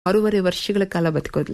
ಆರೂವರೆ ವರ್ಷಗಳ ಕಾಲ ಬದುಕೋದ್ಲು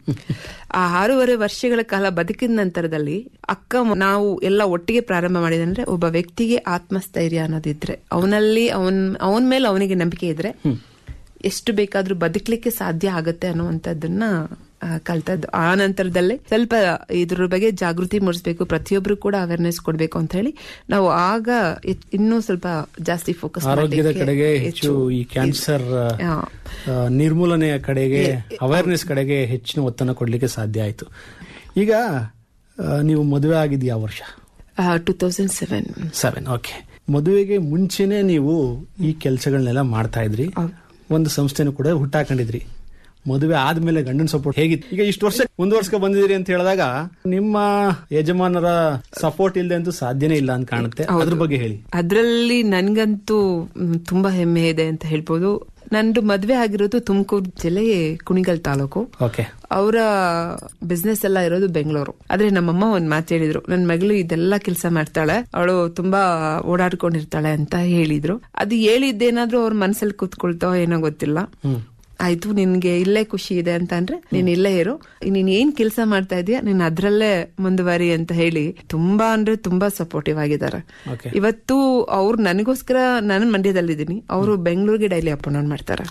ಆ ಆರೂವರೆ ವರ್ಷಗಳ ಕಾಲ ಬದುಕಿದ ನಂತರದಲ್ಲಿ ಅಕ್ಕ ಮ- ನಾವು ಎಲ್ಲ ಒಟ್ಟಿಗೆ ಪ್ರಾರಂಭ ಮಾಡಿದಂದ್ರೆ ಒಬ್ಬ ವ್ಯಕ್ತಿಗೆ ಆತ್ಮಸ್ಥೈರ್ಯ ಅನ್ನೋದಿದ್ರೆ ಅವನಲ್ಲಿ ಅವನ್ ಅವನ ಮೇಲೆ ಅವನಿಗೆ ನಂಬಿಕೆ ಇದ್ರೆ ಎಷ್ಟು ಬೇಕಾದ್ರೂ ಬದುಕಲಿಕ್ಕೆ ಸಾಧ್ಯ ಆಗತ್ತೆ ಅನ್ನುವಂಥದ್ದನ್ನ ಆ, ಕಲ್ತದ್ದು ಆ ನಂತರದಲ್ಲೇ ಸ್ವಲ್ಪ ಇದ್ರ ಬಗ್ಗೆ ಜಾಗೃತಿ ಮೂಡಿಸ್ಬೇಕು ಪ್ರತಿಯೊಬ್ರು ಕೂಡ ಅವೇರ್ನೆಸ್ ಕೊಡ್ಬೇಕು ಅಂತ ಹೇಳಿ ನಾವು ಆಗ ಇತ್- ಇನ್ನೂ ಸ್ವಲ್ಪ ಜಾಸ್ತಿ ಫೋಕಸ್ ಆರೋಗ್ಯದ ಕಡೆಗೆ ಹೆಚ್ಚು ಈ ಕ್ಯಾನ್ಸರ್ ಆ, ನಿರ್ಮೂಲನೆಯ ಕಡೆಗೆ ಅವೇರ್ನೆಸ್ ಕಡೆಗೆ ಹೆಚ್ಚಿನ ಒತ್ತನ್ನು ಕೊಡ್ಲಿಕ್ಕೆ ಸಾಧ್ಯ ಆಯ್ತು ಈಗ ಆ, ನೀವು ಮದುವೆ ಆಗಿದ್ ಯಾವ ವರ್ಷ two thousand seven seven okay ಮದುವೆಗೆ ಮುಂಚೆನೆ ನೀವು ಈ ಕೆಲಸಗಳನ್ನೆಲ್ಲ ಮಾಡ್ತಾ ಇದ್ರಿ ಒಂದು ಸಂಸ್ಥೆನೂ ಕೂಡ ಹುಟ್ಟಾಕೊಂಡಿದ್ರಿ ಮದುವೆ ಆದ್ಮೇಲೆ ಗಂಡನ ಸಪೋರ್ಟ್ ಹೇಗಿತ್ತು ಈಗ ಇಷ್ಟು ವರ್ಷ ಮುಂದುವರ್ಸ್ಕೊ ಬಂದಿದ್ದೀರಿ ಅಂತ ಹೇಳಿದಾಗ ನಿಮ್ಮ ಯಜಮಾನರ ಸಪೋರ್ಟ್ ಇಲ್ಲದೆ ಅಂತೂ ಸಾಧ್ಯನೇ ಇಲ್ಲ ಅಂತ ಕಾಣುತ್ತೆ ಅದ್ರ ಬಗ್ಗೆ ಹೇಳಿ ಅದ್ರಲ್ಲಿ ನನ್ಗಂತೂ ಮ್, ತುಂಬಾ ಹೆಮ್ಮೆ ಇದೆ ಅಂತ ಹೇಳ್ಬೋದು ನಂದು ಮದ್ವೆ ಆಗಿರೋದು ತುಮಕೂರು ಜಿಲ್ಲೆ ಕುಣಿಗಲ್ ತಾಲೂಕು ಓಕೆ ಅವರ ಬಿಸ್ನೆಸ್ ಎಲ್ಲ ಇರೋದು ಬೆಂಗಳೂರು ಆದ್ರೆ ನಮ್ಮಮ್ಮ ಒಂದ್ ಮಾತು ಹೇಳಿದ್ರು ನನ್ ಮಗಳು ಇದೆಲ್ಲ ಕೆಲಸ ಮಾಡ್ತಾಳೆ ಅವಳು ತುಂಬಾ ಓಡಾಡ್ಕೊಂಡಿರ್ತಾಳೆ ಅಂತ ಹೇಳಿದ್ರು ಅದು ಹೇಳಿದ್ದೇನಾದ್ರೂ ಅವ್ರ ಮನ್ಸಲ್ಲಿ ಕೂತ್ಕೊಳ್ತೋ ಏನೋ ಗೊತ್ತಿಲ್ಲ ಆಯ್ತು ನಿನ್ಗೆ ಇಲ್ಲೇ ಖುಷಿ ಇದೆ ಅಂತ ಅಂದ್ರೆ ನೀನ್ ಇಲ್ಲೇ ಇರು ನೀನ್ ಏನ್ ಕೆಲಸ ಮಾಡ್ತಾ ಇದೀಯ ನೀನ್ ಅದ್ರಲ್ಲೇ ಮುಂದುವರಿ ಅಂತ ಹೇಳಿ ತುಂಬಾ ಅಂದ್ರೆ ತುಂಬಾ ಸಪೋರ್ಟಿವ್ ಆಗಿದ್ದಾರೆ Okay. ಇವತ್ತು ಅವ್ರು ನನಗೋಸ್ಕರ ನಾನು ಮಂಡ್ಯದಲ್ಲಿದ್ದೀನಿ ಅವರು ಬೆಂಗಳೂರಿಗೆ ಡೈಲಿ ಅಪ್ ಡೌನ್ ಮಾಡ್ತಾರೆ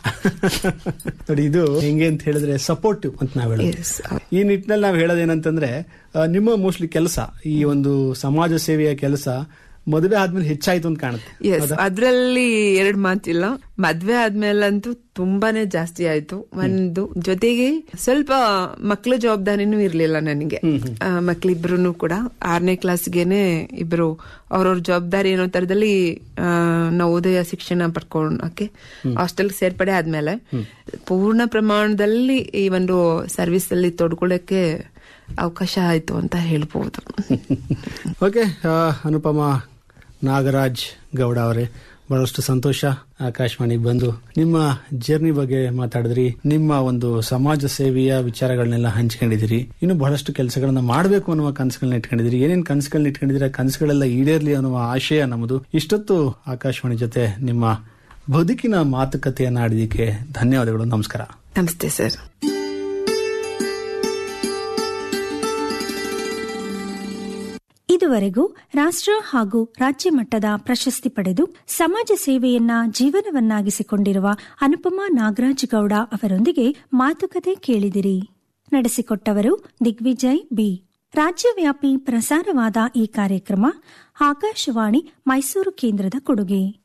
ನೋಡಿ ಇದು ಹೆಂಗೆ ಅಂತ ಹೇಳಿದ್ರೆ ಸಪೋರ್ಟಿವ್ ಅಂತ ನಾವ್ ಹೇಳೋದು Yes. ಈ ನಿಟ್ಟಿನಲ್ಲಿ ನಾವು ಹೇಳೋದೇನಂತಂದ್ರೆ ಆ, ನಿಮ್ಮ ಮೋಸ್ಟ್ಲಿ ಕೆಲಸ ಈ ಒಂದು ಸಮಾಜ ಸೇವೆಯ ಕೆಲಸ ಮದುವೆ ಆದ್ಮೇಲೆ ಹೆಚ್ಚಾಯ್ತು ಅಂತ ಕಾಣುತ್ತೆ ಎಸ್ ಅದ್ರಲ್ಲಿ ಎರಡ್ ಮಾತಿಲ್ಲ ಮದ್ವೆ ಆದ್ಮೇಲಂತೂ ತುಂಬಾನೇ ಜಾಸ್ತಿ ಆಯ್ತು ಒಂದು ಜೊತೆಗೆ ಸ್ವಲ್ಪ ಮಕ್ಳ ಜವಾಬ್ದಾರಿನೂ ಇರ್ಲಿಲ್ಲ ನನಗೆ ಆ, ಮಕ್ಳಿಬ್ರು ಕೂಡ ಆರನೇ ಕ್ಲಾಸ್ಗೆನೆ ಇಬ್ರು ಅವ್ರವ್ರ ಜವಾಬ್ದಾರಿ ಏನೋ ತರದಲ್ಲಿ ಆ, ನವೋದಯ ಶಿಕ್ಷಣ ಪಡ್ಕೊಳಕ್ಕೆ ಹಾಸ್ಟೆಲ್ ಸೇರ್ಪಡೆ ಆದ್ಮೇಲೆ ಪೂರ್ಣ ಪ್ರಮಾಣದಲ್ಲಿ ಈ ಒಂದು ಸರ್ವಿಸ್ ಅಲ್ಲಿ ತೊಡ್ಕೊಳ್ಳಕ್ಕೆ ಅವಕಾಶ ಆಯ್ತು ಅಂತ ಹೇಳ್ಬೋದು ಓಕೆ ಆ, ಅನುಪಮ ನಾಗರಾಜ್ ಗೌಡ ಅವರೇ ಬಹಳಷ್ಟು ಸಂತೋಷ ಆಕಾಶವಾಣಿಗೆ ಬಂದು ನಿಮ್ಮ ಜರ್ನಿ ಬಗ್ಗೆ ಮಾತಾಡಿದ್ರಿ ನಿಮ್ಮ ಒಂದು ಸಮಾಜ ಸೇವೆಯ ವಿಚಾರಗಳನ್ನೆಲ್ಲ ಹಂಚ್ಕೊಂಡಿದ್ದೀರಿ ಇನ್ನು ಬಹಳಷ್ಟು ಕೆಲಸಗಳನ್ನ ಮಾಡಬೇಕು ಅನ್ನುವ ಕನಸುಗಳನ್ನ ಇಟ್ಕೊಂಡಿದ್ದೀರಿ ಏನೇನ್ ಕನಸುಗಳನ್ನ ಇಟ್ಕೊಂಡಿದ್ದೀರಾ ಕನಸುಗಳೆಲ್ಲ ಈಡೇರ್ಲಿ ಅನ್ನುವ ಆಶಯ ನಮ್ಮದು ಇಷ್ಟೊತ್ತು ಆಕಾಶವಾಣಿ ಜೊತೆ ನಿಮ್ಮ ಬದುಕಿನ ಮಾತುಕತೆಯನ್ನ ಆಡಿದಕ್ಕೆ ಧನ್ಯವಾದಗಳು ನಮಸ್ಕಾರ ನಮಸ್ತೆ ಸರ್ ಇದುವರೆಗೂ ರಾಷ್ಟ್ರ ಹಾಗೂ ರಾಜ್ಯ ಮಟ್ಟದ ಪ್ರಶಸ್ತಿ ಪಡೆದು ಸಮಾಜ ಸೇವೆಯನ್ನ ಜೀವನವನ್ನಾಗಿಸಿಕೊಂಡಿರುವ ಅನುಪಮಾ ನಾಗರಾಜ್ ಗೌಡ ಅವರೊಂದಿಗೆ ಮಾತುಕತೆ ಕೇಳಿದಿರಿ ನಡೆಸಿಕೊಟ್ಟವರು ದಿಗ್ವಿಜಯ್ ಬಿ ರಾಜ್ಯವ್ಯಾಪಿ ಪ್ರಸಾರವಾದ ಈ ಕಾರ್ಯಕ್ರಮ ಆಕಾಶವಾಣಿ ಮೈಸೂರು ಕೇಂದ್ರದ ಕೊಡುಗೆ